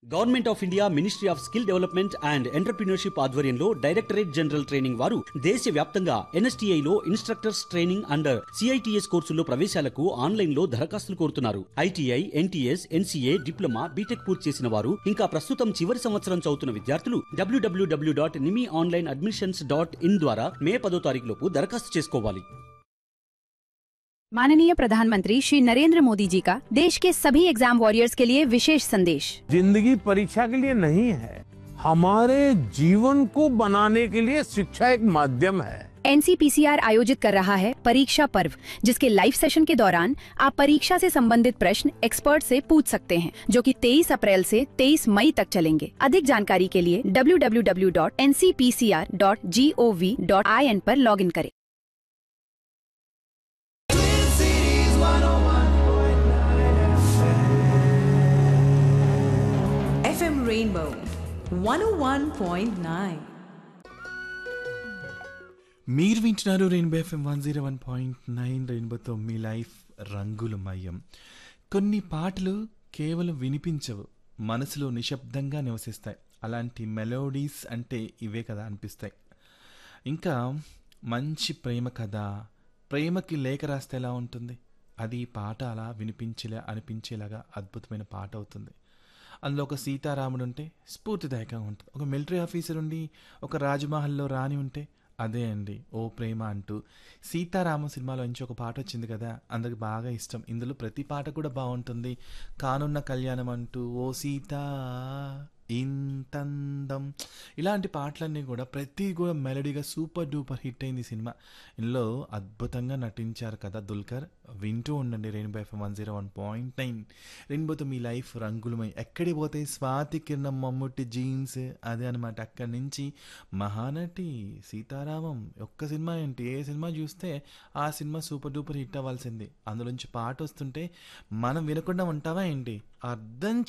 Government of India ministry of skill development and entrepreneurship ఆధ్వర్యంలో directorate general training వారు దేశవ్యాప్తంగా NSTI లో instructors training and CITS కోర్సుల్లో ప్రవేశాలకు online లో దరఖాస్తులు కోరుతున్నారు ITI NTS NCA diploma BTech పూర్తి చేసిన వారు ఇంకా ప్రస్తుతం చివరి సంవత్సరం చదువుతున్న విద్యార్థులు W W W dot NIMI online admissions dot in ద్వారా మే పదో తారీఖు లోపు దరఖాస్తు చేసుకోవాలి माननीय प्रधानमंत्री श्री नरेंद्र मोदी जी का देश के सभी एग्जाम वॉरियर्स के लिए विशेष संदेश जिंदगी परीक्षा के लिए नहीं है हमारे जीवन को बनाने के लिए शिक्षा एक माध्यम है एनसीपीसीआर आयोजित कर रहा है परीक्षा पर्व जिसके लाइव सेशन के दौरान आप परीक्षा से संबंधित प्रश्न एक्सपर्ट से पूछ सकते हैं जो कि 23 अप्रैल से 23 मई तक चलेंगे अधिक जानकारी के लिए www.ncpcr.gov.in पर लॉगिन करें FM Rainbow 101.9. మీరు వింటున్నారు rainbow FM one zero one point nine రెయిన్బోతో మీ లైఫ్ రంగులమయం కొన్ని పాటలు కేవలం వినిపించవు మనసులో నిశ్శబ్దంగా నివసిస్తాయి అలాంటి మెలోడీస్ అంటే ఇవే కదా అనిపిస్తాయి ఇంకా మంచి ప్రేమ కథ ప్రేమకి లేఖ రాస్తే ఎలా ఉంటుంది అది ఈ పాట అలా వినిపించేలా అనిపించేలాగా అద్భుతమైన పాట అవుతుంది అందులో ఒక సీతారాముడు ఉంటే స్ఫూర్తిదాయకంగా ఉంటుంది ఒక మిలిటరీ ఆఫీసర్ ఉండి ఒక రాజమహల్లో రాణి ఉంటే అదే అండి ఓ ప్రేమ అంటూ సీతారామం సినిమాలో నుంచి ఒక పాట వచ్చింది కదా అందరికి బాగా ఇష్టం ఇందులో ప్రతి పాట కూడా బాగుంటుంది కానున్న కళ్యాణం అంటూ ఓ సీత ఇంతందం ఇలాంటి పాటలన్నీ కూడా ప్రతి కూడా మెలడీగా సూపర్ డూపర్ హిట్ అయింది ఈ సినిమా ఇందులో అద్భుతంగా నటించారు కదా దుల్కర్ వింటూ ఉండండి rainbow FM one zero one point nine రెయిన్బోతో మీ లైఫ్ రంగులమై ఎక్కడికి పోతే స్వాతి కిరణం మమ్ముట్టి జీన్స్ అదే అనమాట అక్కడి నుంచి మహానటి సీతారామం ఒక్క సినిమా ఏంటి ఏ సినిమా చూస్తే ఆ సినిమా సూపర్ డూపర్ హిట్ అవ్వాల్సింది అందులోంచి పాట వస్తుంటే మనం వినకుండా ఉంటావా ఏంటి అర్థం